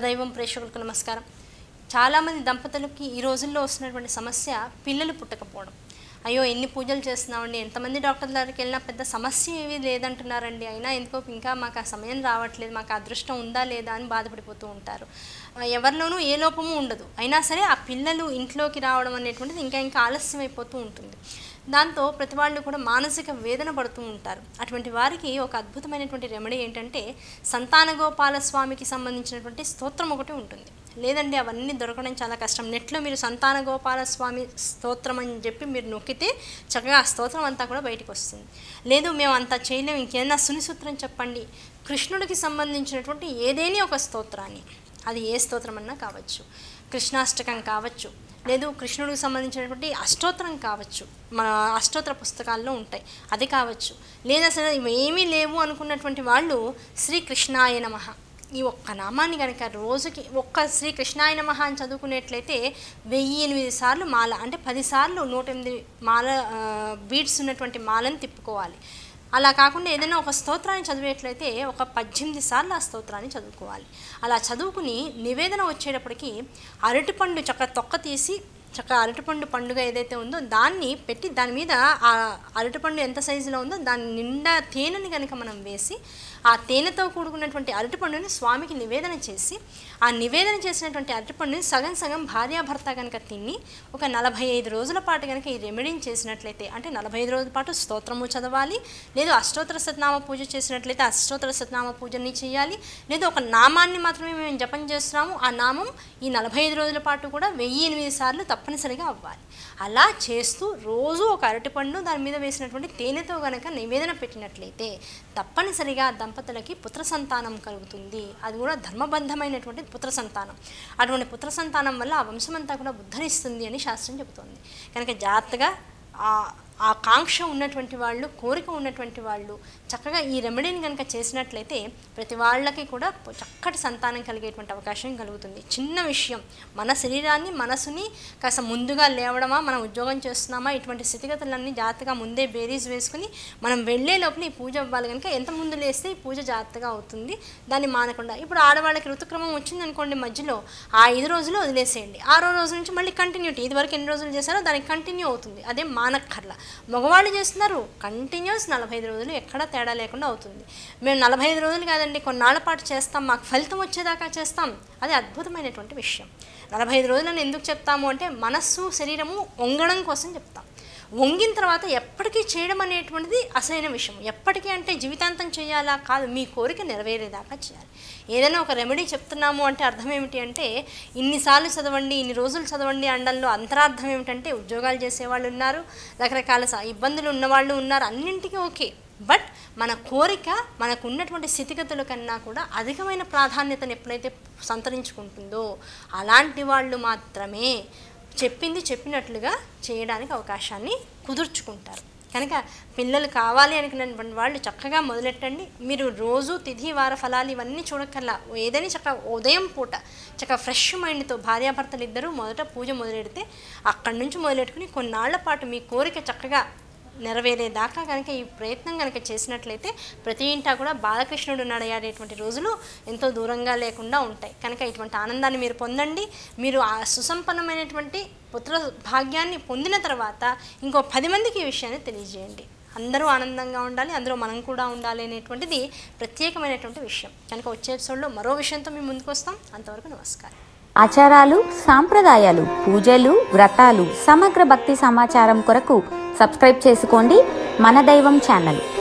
దైవం ప్రేక్షకులకు నమస్కారం చాలామంది దంపతులకి ఈ రోజుల్లో వస్తున్నటువంటి సమస్య పిల్లలు పుట్టకపోవడం అయ్యో ఎన్ని పూజలు చేస్తున్నామండి ఎంతమంది డాక్టర్ల దగ్గరికి వెళ్ళినా పెద్ద సమస్య ఏమీ లేదంటున్నారండి అయినా ఎందుకో ఇంకా మాకు ఆ సమయం రావట్లేదు మాకు ఆ అదృష్టం ఉందా లేదా అని బాధపడిపోతూ ఉంటారు ఆ, ఎవరిలోనూ ఏ లోపము ఉండదు అయినా సరే ఆ పిల్లలు ఇంట్లోకి రావడం అనేటువంటిది ఇంకా ఇంకా ఆలస్యం అయిపోతూ ఉంటుంది దాంతో ప్రతి వాళ్ళు కూడా మానసిక వేదన పడుతూ ఉంటారు అటువంటి వారికి ఒక అద్భుతమైనటువంటి రెమెడీ ఏంటంటే సంతానగోపాల స్వామికి సంబంధించినటువంటి స్తోత్రం ఒకటి ఉంటుంది లేదండి అవన్నీ దొరకడం చాలా కష్టం నెట్లో మీరు సంతానగోపాల స్వామి స్తోత్రం అని చెప్పి మీరు నొక్కితే చక్కగా ఆ స్తోత్రం అంతా కూడా బయటకు వస్తుంది లేదు మేము అంతా చేయలేము ఇంకేదైనా సునిసూత్రం చెప్పండి కృష్ణుడికి సంబంధించినటువంటి ఏదేని ఒక స్తోత్రాన్ని అది ఏ స్తోత్రం అన్నా కావచ్చు కృష్ణాష్టకం కావచ్చు లేదు కృష్ణుడికి సంబంధించినటువంటి అష్టోత్తరం కావచ్చు మన అష్టోత్తర పుస్తకాల్లో ఉంటాయి అది కావచ్చు లేదా సరే ఇవేమీ లేవు అనుకున్నటువంటి వాళ్ళు శ్రీకృష్ణాయ నమః ఈ ఒక్క నామాన్ని కనుక రోజుకి ఒక్క శ్రీ కృష్ణాయ నమః అని చదువుకునేట్లయితే వెయ్యి ఎనిమిది సార్లు మాల అంటే పది సార్లు నూట ఎనిమిది మాల బీడ్స్ ఉన్నటువంటి మాలను తిప్పుకోవాలి అలా కాకుండా ఏదైనా ఒక స్తోత్రాన్ని చదివేట్లయితే ఒక పద్దెనిమిది సార్లు ఆ స్తోత్రాన్ని చదువుకోవాలి అలా చదువుకుని నివేదన వచ్చేటప్పటికి అరటిపండు చక్క తొక్క తీసి చక్క అరటిపండు పండుగ ఏదైతే ఉందో దాన్ని పెట్టి దాని మీద ఆ అరటిపండు ఎంత సైజులో ఉందో దాని నిండా తేనెని కనుక మనం వేసి ఆ తేనెతో కూడుకున్నటువంటి అరటిపండుని స్వామికి నివేదన చేసి ఆ నివేదన చేసినటువంటి అరటిపండుని సగం సగం భార్యాభర్త కనుక తిని ఒక నలభై ఐదు రోజుల పాటు కనుక ఈ రెమెడీని చేసినట్లయితే అంటే నలభై ఐదు రోజుల పాటు స్తోత్రము చదవాలి లేదు అష్టోత్తర సత్నామ పూజ చేసినట్లయితే అష్టోత్తర సత్నామ పూజని చేయాలి లేదు ఒక నామాన్ని మాత్రమే మేము జపం చేస్తున్నాము ఆ నామం ఈ నలభై ఐదు రోజుల పాటు కూడా వెయ్యి ఎనిమిది సార్లు తప్పనిసరిగా అవ్వాలి అలా చేస్తూ రోజు ఒక అరటిపండు దాని మీద వేసినటువంటి తేనెతో గనక నివేదన పెట్టినట్లయితే తప్పనిసరిగా దంపతులకి పుత్ర సంతానం కలుగుతుంది అది కూడా ధర్మబద్ధమైనటువంటి పుత్ర సంతానం అటువంటి పుత్ర సంతానం వల్ల ఆ వంశమంతా కూడా ఉద్ధరిస్తుంది అని శాస్త్రం చెబుతోంది కనుక జాగ్రత్తగా ఆ ఆ కాంక్ష ఉన్నటువంటి వాళ్ళు కోరిక ఉన్నటువంటి వాళ్ళు చక్కగా ఈ రెమెడీని కనుక చేసినట్లయితే ప్రతి వాళ్ళకి కూడా చక్కటి సంతానం కలిగేటువంటి అవకాశం కలుగుతుంది చిన్న విషయం మన శరీరాన్ని మనసుని కాస్త ముందుగా లేవడమా మనం ఉద్యోగం చేస్తున్నామా ఇటువంటి స్థితిగతులన్నీ జాగ్రత్తగా ముందే బేరీస్ వేసుకుని మనం వెళ్ళే లోపల ఈ పూజ అవ్వాలి కనుక ఎంత ముందు లేస్తే ఈ పూజ జాగ్రత్తగా అవుతుంది దాన్ని మానకుండా ఇప్పుడు ఆడవాళ్ళకి ఋతుక్రమం వచ్చింది అనుకోండి మధ్యలో ఆ ఐదు రోజులు వదిలేసేయండి ఆరో రోజు నుంచి మళ్ళీ కంటిన్యూటీ ఇదివరకు ఎన్ని రోజులు చేశారో దానికి కంటిన్యూ అవుతుంది అదే మానక్కర్ల మగవాళ్ళు చేస్తున్నారు కంటిన్యూస్ నలభై ఐదు రోజులు ఎక్కడా తేడా లేకుండా అవుతుంది మేము నలభై ఐదు రోజులు కాదండి కొన్నాళ్ళ పాటు చేస్తాం మాకు ఫలితం వచ్చేదాకా చేస్తాం అది అద్భుతమైనటువంటి విషయం నలభై ఐదు రోజులను ఎందుకు చెప్తాము అంటే మనస్సు శరీరము వంగడం కోసం చెప్తాం వంగిన తర్వాత ఎప్పటికీ చేయడం అనేటువంటిది అసలైన విషయం ఎప్పటికీ అంటే జీవితాంతం చేయాలా కాదు మీ కోరిక నెరవేరేదాకా చేయాలి ఏదైనా ఒక రెమెడీ చెప్తున్నాము అంటే అర్థం ఏమిటి అంటే ఇన్నిసార్లు చదవండి ఇన్ని రోజులు చదవండి అండంలో అంతరార్థం ఏమిటంటే ఉద్యోగాలు చేసేవాళ్ళు ఉన్నారు రకరకాల స- ఇబ్బందులు ఉన్నవాళ్ళు ఉన్నారు అన్నింటికీ ఓకే బట్ మన కోరిక మనకు ఉన్నటువంటి స్థితిగతుల కన్నా కూడా అధికమైన ప్రాధాన్యతను ఎప్పుడైతే సంతరించుకుంటుందో అలాంటి వాళ్ళు మాత్రమే చెప్పింది చెప్పినట్లుగా చేయడానికి అవకాశాన్ని కుదుర్చుకుంటారు కనుక పిల్లలు కావాలి అనుకున్నటువంటి వాళ్ళు చక్కగా మొదలెట్టండి మీరు రోజు తిథి వార ఫలాలు ఇవన్నీ చూడక్కర్లా ఏదైనా చక్కగా ఉదయం పూట చక్కగా ఫ్రెష్ మైండ్తో భార్యాభర్తలు ఇద్దరూ మొదట పూజ మొదలెడితే అక్కడి నుంచి మొదలెట్టుకుని కొన్నాళ్ల పాటు మీ కోరిక చక్కగా నెరవేరేదాకా కనుక ఈ ప్రయత్నం కనుక చేసినట్లయితే ప్రతి ఇంటా కూడా బాలకృష్ణుడు నడయాడేటువంటి రోజులు ఎంతో దూరంగా లేకుండా ఉంటాయి కనుక ఇటువంటి ఆనందాన్ని మీరు పొందండి మీరు ఆ సుసంపన్నమైనటువంటి పుత్ర భాగ్యాన్ని పొందిన తర్వాత ఇంకో పది మందికి ఈ విషయాన్ని తెలియజేయండి అందరూ ఆనందంగా ఉండాలి అందులో మనం కూడా ఉండాలి అనేటువంటిది ప్రత్యేకమైనటువంటి విషయం కనుక వచ్చే ఎపిసోడ్లో మరో విషయంతో మేము ముందుకు వస్తాం అంతవరకు నమస్కారం ఆచారాలు సాంప్రదాయాలు పూజలు వ్రతాలు సమగ్ర భక్తి సమాచారం కొరకు సబ్స్క్రైబ్ చేసుకోండి మన దైవం ఛానల్